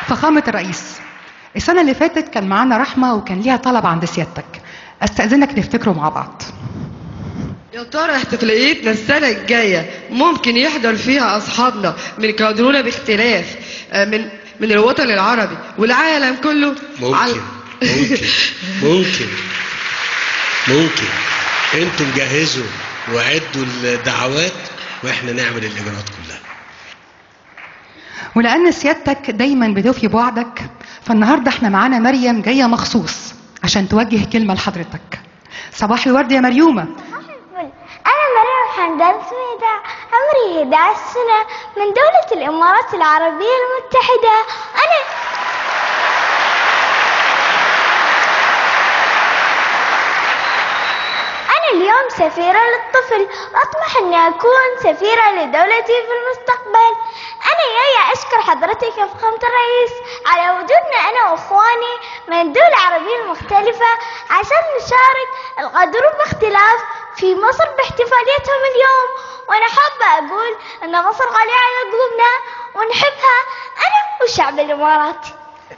فخامة الرئيس السنة اللي فاتت كان معانا رحمة وكان ليها طلب عند سيادتك استأذنك نفتكره مع بعض يا ترى احتفاليتنا السنة الجاية ممكن يحضر فيها أصحابنا من قادرونا باختلاف آه، من من الوطن العربي والعالم كله ممكن ممكن ممكن ممكن انتوا جهزوا وعدوا الدعوات واحنا نعمل الاجراءات كلها ولأن سيادتك دايما بتوفي بوعدك فالنهاردة احنا معانا مريم جاية مخصوص عشان توجه كلمة لحضرتك صباح الورد يا مريومة الفل. أنا مريم حمدان سويدة عمري 11 سنة من دولة الإمارات العربية المتحدة أنا أنا اليوم سفيرة للطفل وأطمح أني أكون سفيرة لدولتي في المستقبل أنا جاية أشكر حضرتك يا فخامة الرئيس على وجودنا أنا وإخواني من الدول العربية المختلفة عشان نشارك القادرون باختلاف في مصر باحتفاليتهم اليوم وأنا حابة أقول أن مصر غالية على قلوبنا ونحبها أنا والشعب الإماراتي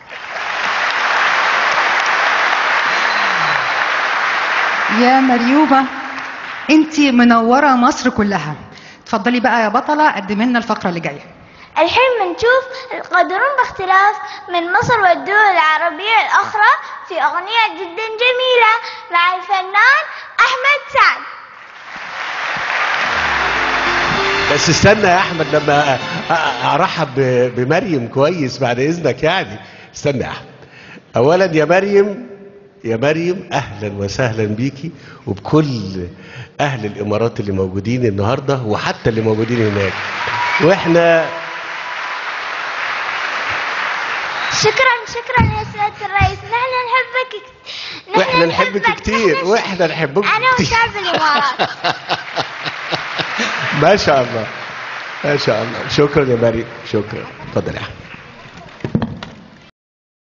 يا مريومة انت منورة مصر كلها اتفضلي بقى يا بطلة قدمي لنا الفقرة اللي جاية الحين بنشوف القادرون باختلاف من مصر والدول العربية الأخرى في أغنية جدا جميلة مع الفنان أحمد سعد بس استنى يا احمد لما أ- أ- ارحب ب- بمريم كويس بعد اذنك يعني استنى يا احمد اولا يا مريم يا مريم اهلا وسهلا بيكي وبكل اهل الامارات اللي موجودين النهارده وحتى اللي موجودين هناك واحنا شكرا شكرا يا سيادة الرئيس نحن نحبك نحن واحنا نحبك كتير نحن- واحنا نحبك أنا كتير وشعب الإمارات ما شاء الله ما شاء الله شكرا يا مريم شكرا اتفضل يا احمد